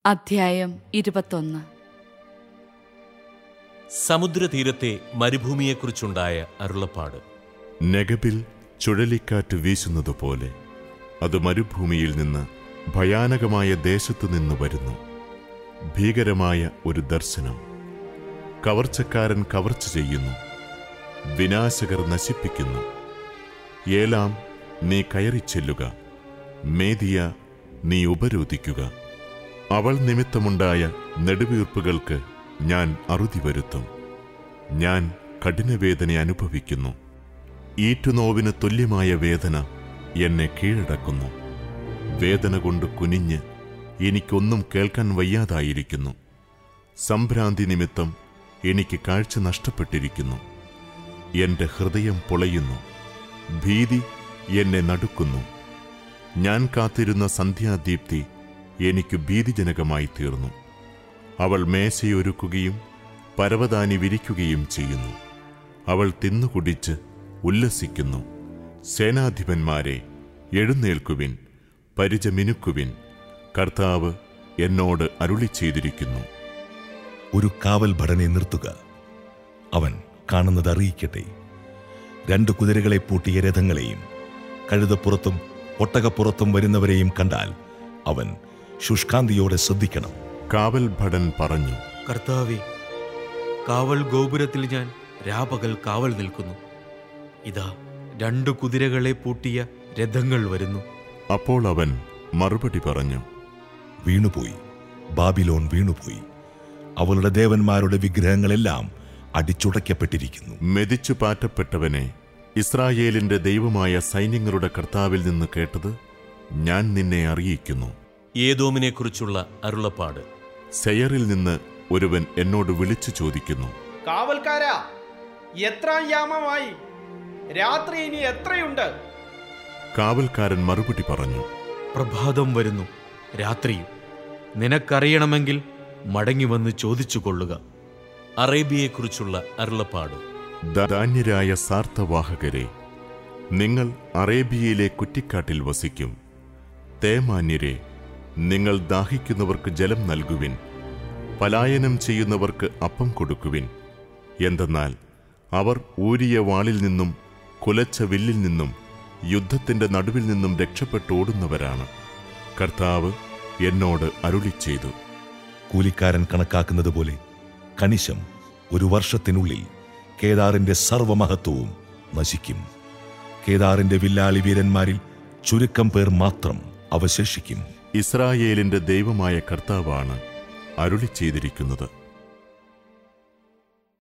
അധ്യായം ഇരുപത്തൊന്ന് സമുദ്രതീരത്തെ മരുഭൂമിയെക്കുറിച്ചുണ്ടായ അരുളപ്പാട് നെഗബിൽ ചുഴലിക്കാറ്റ് വീശുന്നതുപോലെ അത് മരുഭൂമിയിൽ നിന്ന് ഭയാനകമായ ദേശത്തു നിന്ന് വരുന്നു ഭീകരമായ ഒരു ദർശനം കവർച്ചക്കാരൻ കവർച്ച ചെയ്യുന്നു വിനാശകർ നശിപ്പിക്കുന്നു ഏലാം നീ കയറിച്ചെല്ലുക മേദിയ നീ ഉപരോധിക്കുക അവൾ നിമിത്തമുണ്ടായ നെടുവീർപ്പുകൾക്ക് ഞാൻ അറുതി വരുത്തും ഞാൻ കഠിനവേദന അനുഭവിക്കുന്നു ഈറ്റുനോവിന് തുല്യമായ വേദന എന്നെ കീഴടക്കുന്നു വേദന കൊണ്ട് കുനിഞ്ഞ് എനിക്കൊന്നും കേൾക്കാൻ വയ്യാതായിരിക്കുന്നു സംഭ്രാന്തി നിമിത്തം എനിക്ക് കാഴ്ച നഷ്ടപ്പെട്ടിരിക്കുന്നു എന്റെ ഹൃദയം പൊളയുന്നു ഭീതി എന്നെ നടുക്കുന്നു ഞാൻ കാത്തിരുന്ന സന്ധ്യാദീപ്തി എനിക്ക് ഭീതിജനകമായി തീർന്നു അവൾ മേശയൊരുക്കുകയും പരവതാനി വിരിക്കുകയും ചെയ്യുന്നു അവൾ തിന്നുകുടിച്ച് ഉല്ലസിക്കുന്നു സേനാധിപന്മാരെ എഴുന്നേൽക്കുവിൻ പരിചമിനുക്കുവിൻ കർത്താവ് എന്നോട് അരുളി ചെയ്തിരിക്കുന്നു ഒരു കാവൽ ഭടനെ നിർത്തുക അവൻ കാണുന്നത് അറിയിക്കട്ടെ രണ്ട് കുതിരകളെ പൂട്ടിയ രഥങ്ങളെയും കഴുതപ്പുറത്തും ഒട്ടകപ്പുറത്തും വരുന്നവരെയും കണ്ടാൽ അവൻ ശുഷ്കാന്തിയോടെ ശ്രദ്ധിക്കണം കാവൽ ഭടൻ പറഞ്ഞു കർത്താവെ കാവൽ ഗോപുരത്തിൽ ഞാൻ രാപകൽ കാവൽ നിൽക്കുന്നു ഇതാ രണ്ടു കുതിരകളെ പൂട്ടിയ രഥങ്ങൾ വരുന്നു അപ്പോൾ അവൻ മറുപടി പറഞ്ഞു വീണുപോയി ബാബിലോൺ വീണുപോയി അവളുടെ ദേവന്മാരുടെ വിഗ്രഹങ്ങളെല്ലാം അടിച്ചുടയ്ക്കപ്പെട്ടിരിക്കുന്നു മെതിച്ചു പാറ്റപ്പെട്ടവനെ ഇസ്രായേലിന്റെ ദൈവമായ സൈന്യങ്ങളുടെ കർത്താവിൽ നിന്ന് കേട്ടത് ഞാൻ നിന്നെ അറിയിക്കുന്നു ഏതോമിനെക്കുറിച്ചുള്ള അരുളപ്പാട് സെയറിൽ നിന്ന് ഒരുവൻ എന്നോട് വിളിച്ചു ചോദിക്കുന്നു കാവൽക്കാരാ എത്ര യാമമായി രാത്രി ഇനി എത്രയുണ്ട് കാവൽക്കാരൻ മറുപടി പറഞ്ഞു പ്രഭാതം വരുന്നു രാത്രിയും നിനക്കറിയണമെങ്കിൽ മടങ്ങി വന്ന് ചോദിച്ചു കൊള്ളുക അറേബ്യയെക്കുറിച്ചുള്ള അരുളപ്പാട് ധാന്യരായ സാർത്ഥവാഹകരെ നിങ്ങൾ അറേബ്യയിലെ കുറ്റിക്കാട്ടിൽ വസിക്കും തേമാന്യരെ നിങ്ങൾ ദാഹിക്കുന്നവർക്ക് ജലം നൽകുവിൻ പലായനം ചെയ്യുന്നവർക്ക് അപ്പം കൊടുക്കുവിൻ എന്തെന്നാൽ അവർ ഊരിയ വാളിൽ നിന്നും കുലച്ച വില്ലിൽ നിന്നും യുദ്ധത്തിന്റെ നടുവിൽ നിന്നും രക്ഷപ്പെട്ടോടുന്നവരാണ് കർത്താവ് എന്നോട് അരുളി ചെയ്തു കൂലിക്കാരൻ കണക്കാക്കുന്നത് പോലെ കണിശം ഒരു വർഷത്തിനുള്ളിൽ കേദാറിന്റെ സർവമഹത്വവും നശിക്കും കേദാറിന്റെ വില്ലാളി വീരന്മാരിൽ ചുരുക്കം പേർ മാത്രം അവശേഷിക്കും ഇസ്രായേലിന്റെ ദൈവമായ കർത്താവാണ് അരുളി ചെയ്തിരിക്കുന്നത്